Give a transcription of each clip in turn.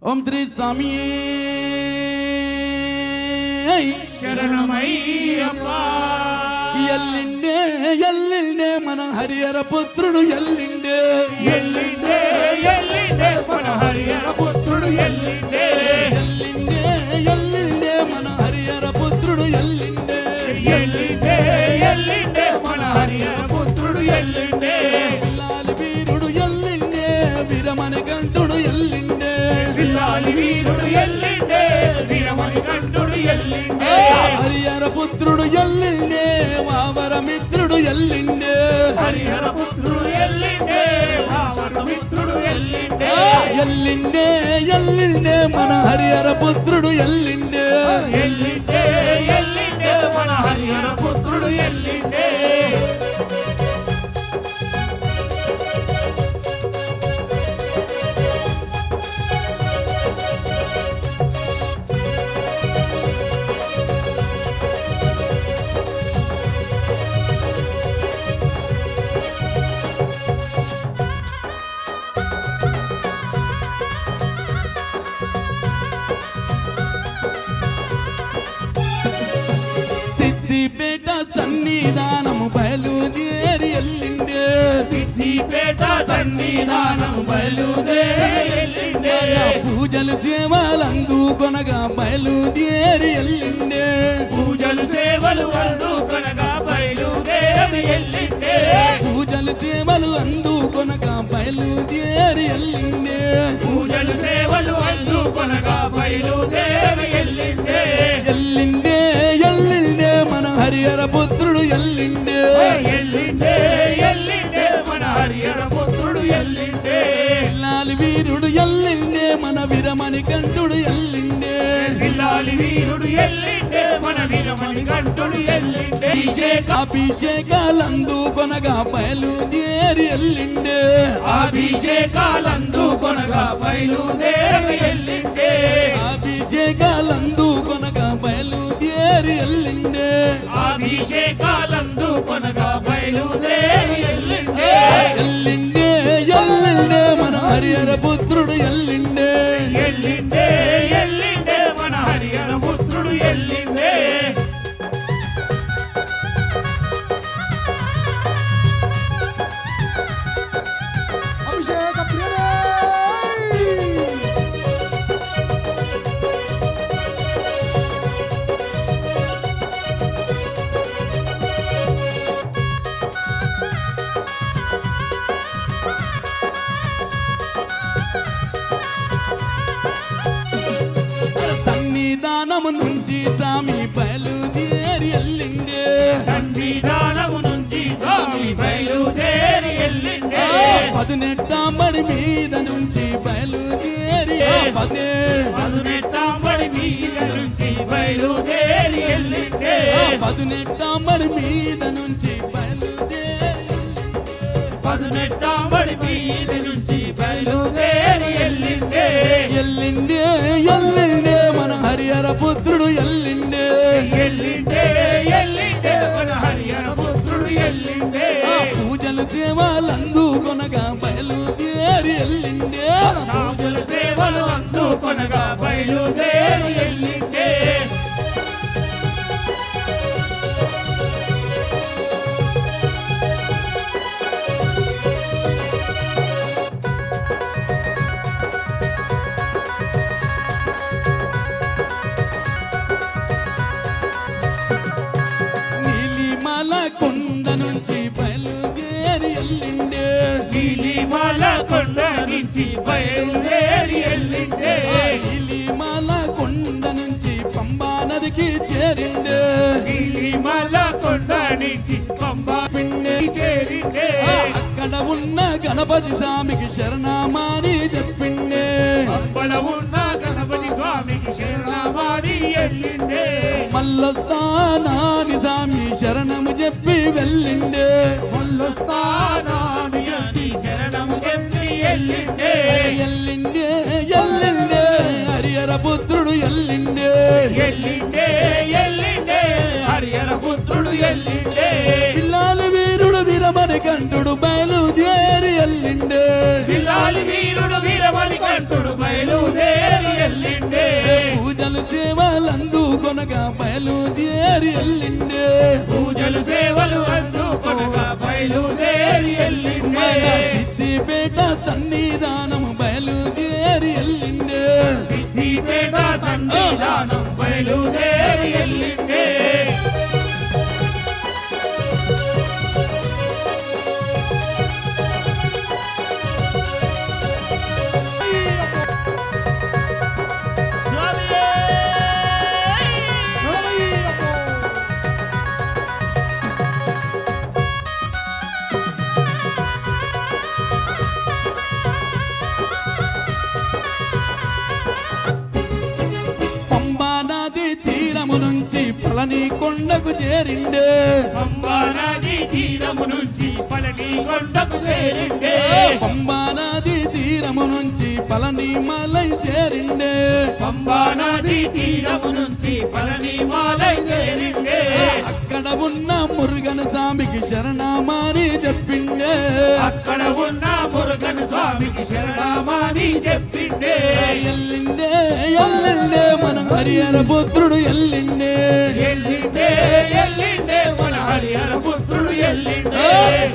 ఓం శ్రీ స్వామి శరణమయ్యప్ప ఎల్లిండే ఎల్లిండే మన హరిహర పుత్రుడు ఎల్లిండే ఎల్లిండే ఎల్లిండే మన హరిహర పుత్రుడు ఎల్లిండే ఎల్లిండే ఎల్లిండే మన హరిహర పుత్రుడు ఎల్లిండే ఎల్లిండే ఎల్లిండే మన హరిహర పుత్రుడు ఎల్లిండే పిల్లాలి వీరుడు ఎల్లిండే వీరమణి కంఠుడు ఎల్లిండే పిల్లాలి వీరుడు ఎల్లిండే వీరమణి కంఠుడు ఎల్లిండే హరిహర పుత్రుడు ఎల్లిండే వావర మిత్రుడు ఎల్లిండే హరిహర పుత్రుడు ఎల్లిండే భావన మిత్రుడు ఎల్లిండే ఎల్లిండే ఎల్లిండే మన హరిహర పుత్రుడు ఎల్లిండే ఎల్లిండే ఎల్లిండే మన హరిహర పుత్రుడు ఎల్లిండే సిద్దిపేట సన్నిధానము బయలుదేరి ఎల్లిండే సిద్ధిపేట సన్నిధానం బయలుదేరి ఎల్లిండే పూజలు సేవలందు కొనగా బయలుదేరి ఎల్లిండే పూజలు సేవలు అందుకొనగా బయలుదేరి ఎల్లిండే పూజలు సేవలు అందు కొనగా బయలుదేరి ఎల్లిండే పూజలు సేవలు అందుకొనగా బయలుదేరి ఎల్లిండే ఎల్లిండే ఎల్లిండే మన హరిహర పుత్రుడు ఎల్లిండే ఎల్లిండే ఎల్లిండే మన హరిహర పుత్రుడు ఎల్లిండే పిల్లాలి వీరుడు ఎల్లిండే మన విరమణి కంఠుడు ఎల్లిండే పిల్లాలి వీరుడు ఎల్లిండే మన వీరమణి కంఠుడు ఎల్లిండే అభిషేక అభిషేకాలందు కొనగా బయలుదేరి ఎల్లిండే అభిషేకాలందు కొనగా బయలుదేరి ఎల్లిండే అభిషేకాలందు కొనగా బయలుదేరి ఎల్లిండే అభిషేకాలందు కొనగా బయలుదేరి ఎల్లిండే ఎల్లిండే ఎల్లిండే మన హరిహర పుత్రుడు ఎల్లిండే ఎల్లిండే ఎల్లిండే మన హరిహర పుత్రుడు ఎల్లిండే అభిషేక ప్రియుడే సన్నిధానము నుంచి స్వామి బయలుదేరి ఎల్లిండే సన్నిధానము నుంచి స్వామి బయలుదేరి ఎల్లిండే పదినెట్టాంబడి మీద నుంచి బయలుదేరి పదే పదునెట్టాంబడి మీద నుంచి బయలుదేరి ఎల్లిండే పదినెట్టాంబడి మీద నుంచి బయలుదేరి పదునెట్టాంబడి మీద నుంచి బయలుదేరి ఎల్లిండే ఎల్లిండే ఎల్లిండే మన హరిహర పుత్రుడు ఎల్లిండే ఎల్లిండే ఎల్లిండే మన హరిహర పుత్రుడు ఎల్లిండే పూజలు సేవలందు కొనగా బయలుదేరి ఎల్లిండే రాజుల సేవలు అందుకొనగా బయలుదేరి ఎల్లిండే నీలిమల కొండ నుంచి బయలుదేరి ఎల్లిండే నీలిమల కొండ నుంచి బయలుదేరి ఎల్లిండే నీలిమల కొండ నుంచి పంబా నదికి చేరిండే నీలిమల కొండ నుంచి పంబా పిండి చేరిండే అక్కడ ఉన్న గణపతి స్వామికి శరణామాని చెప్పిండే అక్కడ ఉన్న గణపతి స్వామికి శరణామారి ఎల్లిండే మల్లస్థానాని స్వామి శరణము చెప్పి వెళ్ళిండే ముల్లస్థానాన్ని చెప్పి శరణము చెప్పి ఎల్లిండే ఎల్లిండే ఎల్లిండే హరిహర పుత్రుడు ఎల్లిండే ఎల్లిండే ఎల్లిండే హరిహర పుత్రుడు ఎల్లిండే పిల్లాలి వీరుడు వీరమణి కంఠుడు బయలుదేరి ఎల్లిండే పిల్లాలి వీరుడు వీరమణి కంఠుడు బయలుదేరి బయలుదేరి ఎల్లిండే పూజలు సేవలు అందుకొనగా బయలుదేరి ఎల్లిండే మన సిద్దిపేట సన్నిధానం బయలుదేరి ఎల్లిండే సిద్ధిపేట సన్నిధానం బయలుదేరి ఎల్లిండే పంబా నది తీరము నుంచి పళని కొండకు చేరిండే పంబా నది తీరము నుంచి పళని కొండకు చేరిండే పంబా నది తీరము నుంచి పళని మలై చేరిండే పంబా నది తీరము నుంచి పళని మాలై చేరిండే అక్కడ ఉన్న మురుగన స్వామికి శరణామాని చెప్పిండే అక్కడ ఉన్న మురుగన్ స్వామికి శరణామాని చెప్పిండే ఎల్లిండే ఎల్లిండే మన హరిహర పుత్రుడు ఎల్లిండే ఎల్లిండే ఎల్లిండే మన హరిహర పుత్రుడు ఎల్లిండే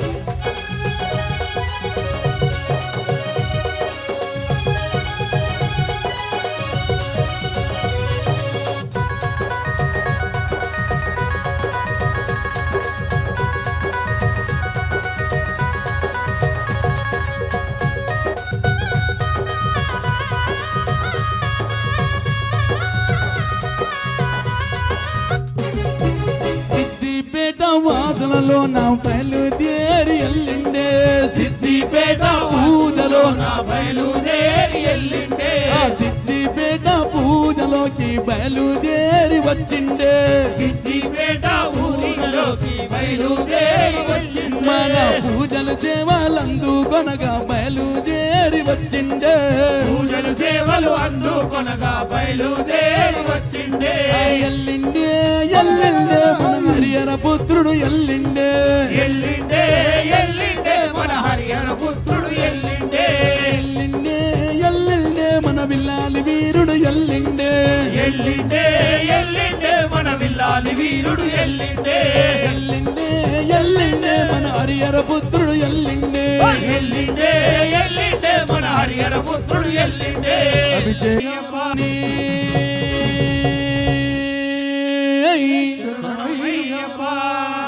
సిద్దిపేట వాదనలో నా బయలుదేరి ఎల్లిండే సిద్ధిపేట పూజలో నా బయలుదేరి ఎల్లిండే ఆ సిద్దిపేట పూజలోకి బయలుదేరి వచ్చిండే సిద్ధిపేట ఊరిలోకి బయలుదేరి వచ్చిండే మన పూజలు సేవలందుకొనగా బయలుదేరి వచ్చిండే పూజలు సేవలు అందుకొనగా బయలుదేరి వచ్చిండే ఆ ఎల్లిండే ఎల్లిండే మన హరిహర పుత్రుడు ఎల్లిండే ఎల్లిండే ఎల్లిండే మన హరిహర పుత్రుడు ఎల్లిండే ఎల్లిండే ఎల్లిండే మన విల్లాలి వీరుడు ఎల్లిండే ఎల్లిండే ఎల్లిండే మన విల్లాలి వీరుడు ఎల్లిండే ఎల్లిండే ఎల్లిండే మన హరిహర పుత్రుడు ఎల్లిండే ఎల్లిండే ఎల్లిండే మన హరిహర పుత్రుడు ఎల్లిండే అభిషేకమని శరణమయ్యప్ప